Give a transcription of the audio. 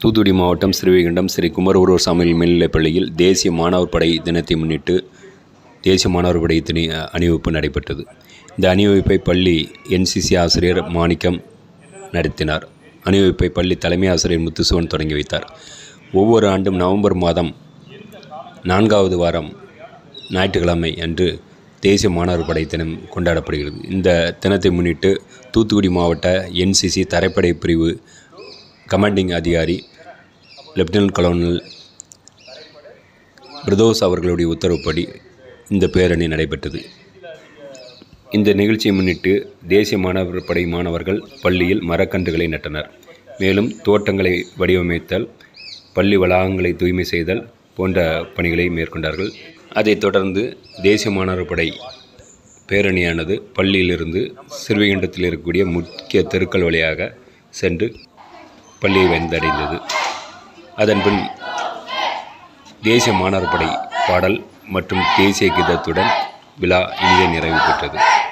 தூத்துக்குடி மாவட்டம் ஸ்ரீவைகுண்டம் ஸ்ரீ குமரகுருவர் சாமிகள் மேல்நிலைப் பள்ளியில் தேசிய மாணவர் படை தினத்தை முன்னிட்டு தேசிய மாணவர் படை திணி அணிவகுப்பு நடைபெற்றது இந்த அணிவகுப்பை பள்ளி என்சிசி ஆசிரியர் மாணிக்கம் நடத்தினார் அணிவகுப்பை பள்ளி தலைமை ஆசிரியர் முத்துசுவன் தொடங்கி வைத்தார் ஒவ்வொரு ஆண்டும் நவம்பர் மாதம் நான்காவது வாரம் ஞாயிற்றுக்கிழமை அன்று தேசிய மாணவர் படை தினம் கொண்டாடப்படுகிறது இந்த தினத்தை முன்னிட்டு தூத்துக்குடி மாவட்ட என்சிசி தரைப்படை பிரிவு கமாண்டிங் அதிகாரி லெப்டினன்ட் கலோனல் பிரதோஸ் அவர்களுடைய உத்தரவுப்படி இந்த பேரணி நடைபெற்றது இந்த நிகழ்ச்சியை முன்னிட்டு தேசிய மாணவர் படை மாணவர்கள் பள்ளியில் மரக்கன்றுகளை நட்டனர் மேலும் தோட்டங்களை வடிவமைத்தல் பள்ளி வளாகங்களை தூய்மை செய்தல் போன்ற பணிகளை மேற்கொண்டார்கள் அதைத் தொடர்ந்து தேசிய மாணவர் படை பேரணியானது பள்ளியிலிருந்து சிறுவைகுண்டத்தில் இருக்கக்கூடிய முக்கிய தெருக்கள் வழியாக சென்று பள்ளியை வந்தடைந்தது அதன்பின் தேசிய மாணவர் படை பாடல் மற்றும் தேசிய கீதத்துடன் விழா இனிதே நிறைவு பெற்றது